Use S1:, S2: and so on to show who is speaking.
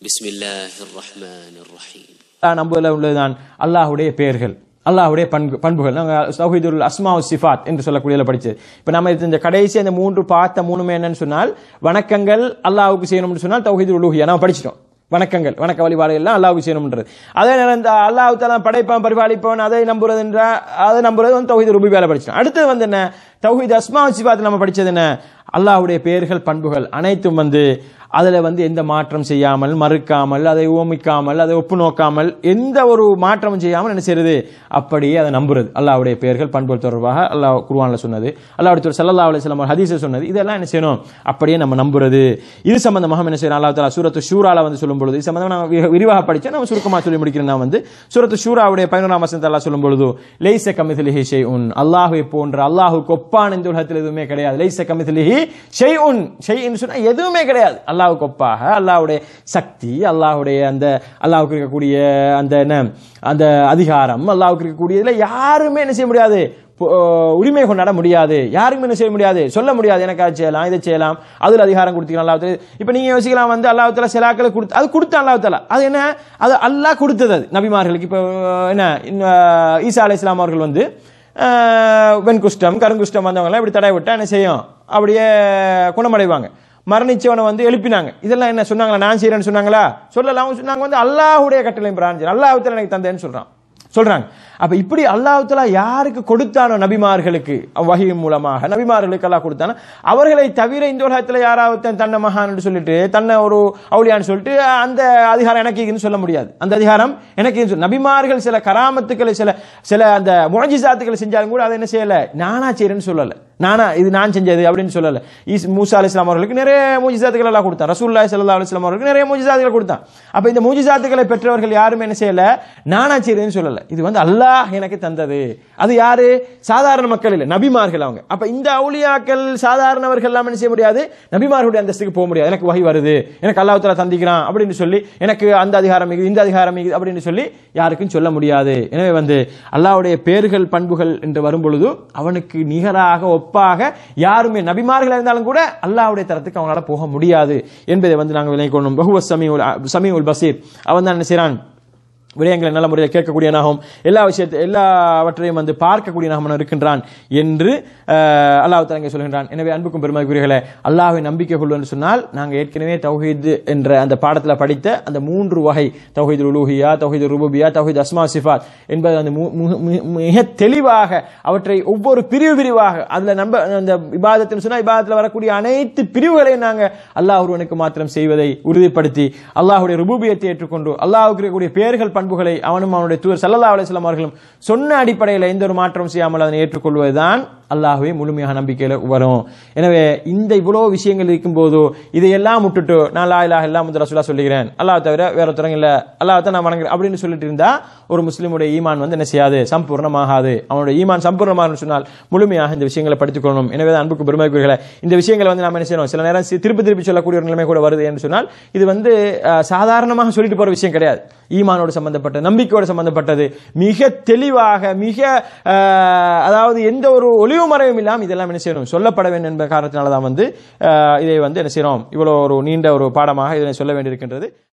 S1: بسم الله الرحمن الرحيم
S2: நம்புதல உள்ளதுதான் அல்லாஹ்வுடைய பெயர்கள் அல்லாஹ்வுடைய பண்பு பண்புகள் நாங்கள் தௌஹீதுல் அஸ்மா சிஃபாத் என்று சொல்லக்கூடியதில் படிச்சது இப்போ நம்ம இந்த கடைசி அந்த மூன்று பார்த்த மூணுமே என்னன்னு சொன்னால் வணக்கங்கள் அல்லாஹ்வுக்கு செய்யணும்னு சொன்னால் தௌஹீதுல் உலூஹியா நம்ம படிச்சிட்டோம் வணக்கங்கள் வணக்க வழிபாடு எல்லாம் அல்லாஹ்வுக்கு செய்யணும்ன்றது அதே நேரம் இந்த அல்லாஹ் தலா படைப்பவன் பரிபாலிப்பவன் அதை நம்புறது என்ற அதை நம்புறது வந்து தௌஹீது ருபியால படிச்சிட்டோம் அடுத்தது வந்து என்ன தௌஹீத் அஸ்மா சிஃபாத் நம்ம படிச்சது என்ன அல்லாஹ்வுடைய பெயர்கள் பண்புகள் அனைத்தும் வந்து அதில் வந்து எந்த மாற்றம் செய்யாமல் மறுக்காமல் அதை ஓமிக்காமல் அதை ஒப்பு நோக்காமல் எந்த ஒரு மாற்றமும் செய்யாமல் என்ன செய்யறது அப்படியே அதை நம்புறது அல்லாஹ்வுடைய பெயர்கள் பண்புகள் தொடர்பாக அல்லாஹ் குர்ஆன்ல சொன்னது அல்லாஹ்வுடைய தூதர் ஸல்லல்லாஹு அலைஹி வஸல்லம் ஹதீஸை சொன்னது இதெல்லாம் என்ன செய்யணும் அப்படியே நம்ம நம்புறது இது சம்பந்தமாக என்ன செய்யணும் அல்லாஹ் தஆலா சூரத்து ஷூரால வந்து சொல்லும் பொழுது இது சம்பந்தமாக நான் வி- விரிவாக படிச்சேன் நம்ம சுருக்கமாக சொல்லி முடிக்கிறேன் நான் வந்து சூரத்து ஷூராவுடைய பதினோராம் வசனத்தை அல்லாஹ் சொல்லும் பொழுது லைஸ கமித்லிஹி ஷைஉன் அல்லாஹ்வை போன்ற அல்லாஹ்வுக்கு ஒப்பான இந்த உலகத்தில் எதுவுமே கிடையாது லைஸ கமித்லிஹி ஷைஉன் ஷைஇன் சொன்னா எதுவுமே கிடையாது அல்லாஹ்வுக்கு ஒப்பாக அல்லாஹ்வுடைய சக்தி அல்லாஹ்வுடைய அந்த அல்லாஹ்வுக்கு இருக்கக்கூடிய அந்த என்ன அந்த அதிகாரம் அல்லாஹ்வுக்கு இருக்கக்கூடியதுல யாருமே என்ன செய்ய முடியாது பு- உரிமை கொண்டாட முடியாது யாருக்கும் என்ன செய்ய முடியாது சொல்ல முடியாது எனக்கு அதை செய்யலாம் இதை செய்யலாம் அதுல அதிகாரம் கொடுத்தீங்க அல்லாஹ் இப்போ நீங்க யோசிக்கலாம் வந்து அல்லாஹ் தலா சிலாக்களை கொடுத்து அது கொடுத்த அல்லாஹ் தலா அது என்ன அது அல்லாஹ் கொடுத்தது அது நபிமார்களுக்கு இப்போ என்ன இன்னும் ஈசா அலை இஸ்லாம் அவர்கள் வந்து அஹ், வெண்குஷ்டம் கருங்குஷ்டம் வந்தவங்கலாம் இப்படி தடை விட்டா என்ன செய்யும் அப்படியே குணமடைவாங்க மரணிச்சவனை வந்து எழுப்பினாங்க இதெல்லாம் என்ன சொன்னாங்களா நான் செய்யறேன்னு சொன்னாங்களா சொல்லல அவங்க சொன்னாங்க வந்து அல்லாஹ்வுடைய கட்டளை பிராஞ்சு அல்லாஹ் எனக்கு தந்தேன்னு சொல்றான் சொல்றாங்க அப்ப இப்படி அல்லாஹ் தஆலா யாருக்கு கொடுத்தானோ நபிமார்களுக்கு வஹி மூலமாக நபிமார்களுக்கு அல்லாஹ் கொடுத்தானோ அவர்களை தவிர இந்த உலகத்துல யாராவது தன் தன்னை மகான்னு சொல்லிட்டு தன்னை ஒரு அவுளியான்னு சொல்லிட்டு அந்த அதிகாரம் எனக்கு இருக்குன்னு சொல்ல முடியாது அந்த அதிகாரம் எனக்கு இருக்குன்னு சொல்ல- நபிமார்கள் சில கராமத்துக்களை சில சில அந்த முழஜிசாத்துக்களை செஞ்சாலும் கூட அதை என்ன செய்யல நானா செய்யறேன்னு சொல்லல நானா இது நான் செஞ்சது அப்படின்னு சொல்லல ஈஸ் மூசா அலி இஸ்லாம் அவர்களுக்கு நிறைய மூஜிசாத்துக்கள் எல்லாம் கொடுத்தான் ரசூல்லாய் சல்லா அலுவலாம் அவர்களுக்கு நிறைய மூஜிசாத்துக்களை கொடுத்தான் அப்ப இந்த மூஜிசாத்துக்களை பெற்றவர்கள் யாருமே என்ன செய்யல நானா செய்யறேன்னு சொல்லல இது வந்து அல்லாஹ் எனக்கு தந்தது அது யாரு சாதாரண மக்கள் இல்ல நபிமார்கள் அவங்க அப்ப இந்த அவுலியாக்கள் சாதாரணவர்கள் எல்லாம் என்ன செய்ய முடியாது நபிமார்களுடைய அந்தஸ்துக்கு போக முடியாது எனக்கு வகை வருது எனக்கு அல்லாஹ் தஆலா தந்திக்கிறான் அப்படின்னு சொல்லி எனக்கு அந்த அதிகாரம் இது இந்த அதிகாரம் இது அப்படின்னு சொல்லி யாருக்கும் சொல்ல முடியாது எனவே வந்து அல்லாஹ்வுடைய பேர்கள் பண்புகள் என்று வரும்பொழுது அவனுக்கு நிகராக ஒப்பாக யாருமே நபிமார்கள் இருந்தாலும் கூட அல்லாஹ்வுடைய தரத்துக்கு அவங்களால போக முடியாது என்பதை வந்து நாங்கள் விலை கொள்ளணும் பகுவ சமீஉல் சமீஉல் பசீர் அவன் தான் என்ன செய்றான் விடயங்களை நல்ல முறையில் கேட்கக்கூடியனாகவும் எல்லா விஷயத்தை எல்லாவற்றையும் வந்து பார்க்கக்கூடியனாகவும் இருக்கின்றான் என்று அஹ், அல்லாஹ் தலங்க சொல்கின்றான் எனவே அன்புக்கும் பெருமதிக்குரியர்களே அல்லாஹ்வை நம்பிக்கை கொள்வது என்று சொன்னால் நாங்கள் ஏற்கனவே தௌஹீத் என்ற அந்த பாடத்தில் படித்த அந்த மூன்று வகை தௌஹீத் உலூஹியா தௌஹீத் ருபூபியா தௌஹீத் அஸ்மா சிஃபாத் என்பது அந்த மு- மு- மு- மிக தெளிவாக அவற்றை ஒவ்வொரு பிரிவு பிரிவாக அதுல நம்ப அந்த இபாதத்தில் சொன்னா இபாதத்தில் வரக்கூடிய அனைத்து பிரிவுகளையும் நாங்க அல்லாஹ் ஒருவனுக்கு மாத்திரம் செய்வதை உறுதிப்படுத்தி அல்லாஹ்வுடைய ருபூபியத்தை ஏற்றுக்கொண்டு அல்லாஹ்வுக்கு இருக்கக்கூடிய பெயர்கள் பண்புகளை அவனும் அவனுடைய தூர் சல்லல்லாஹு அலைஹி வஸல்லம் அவர்களும் சொன்ன அடிப்படையில் எந்த ஒரு மாற்றம் செய்யாமல் அதனை ஏற்றுக்கொள்வதுதான் அல்லாஹ்வை முழுமையாக நம்பிக்கையில வரும் எனவே இந்த இவ்வளவு விஷயங்கள் இருக்கும்போது இதையெல்லாம் விட்டுட்டு நான் லா இலாஹ இல்லா முத்து ரசூலா சொல்லுகிறேன் அல்லாஹ் தவிர வேற ஒருத்தரங்க இல்ல அல்லாஹ் தான் நான் வணங்குறேன் அப்படின்னு சொல்லிட்டு இருந்தா ஒரு முஸ்லிமுடைய ஈமான் வந்து என்ன செய்யாது சம்பூர்ணமாகாது அவனுடைய ஈமான் சம்பூர்ணமாக சொன்னால் முழுமையாக இந்த விஷயங்களை படித்துக் கொள்ளணும் எனவே தான் அன்புக்கு பெருமைக்குரியர்களே இந்த விஷயங்களை வந்து நாம என்ன செய்யணும் சில நேரம் சி- திருப்பி திருப்பி சொல்லக்கூடிய ஒரு நிலைமை கூட வருது என்று சொன்னால் இது வந்து அஹ், சாதாரணமாக சொல்லிட்டு போற விஷயம் கிடையாது ஈமானோடு சம்பந்தப்பட்ட நம்பிக்கையோடு சம்பந்தப்பட்டது மிக தெளிவாக மிக அஹ், அதாவது எந்த ஒரு ஒளிவு மறைவும் இல்லாமல் இதெல்லாம் என்ன செய்யணும் சொல்லப்பட வேண்டும் என்ற காரணத்தினால தான் வந்து அஹ், இதை வந்து என்ன செய்யறோம் இவ்வளவு ஒரு நீண்ட ஒரு பாடமாக இதனை சொல்ல வேண்டியிருக்கின்றது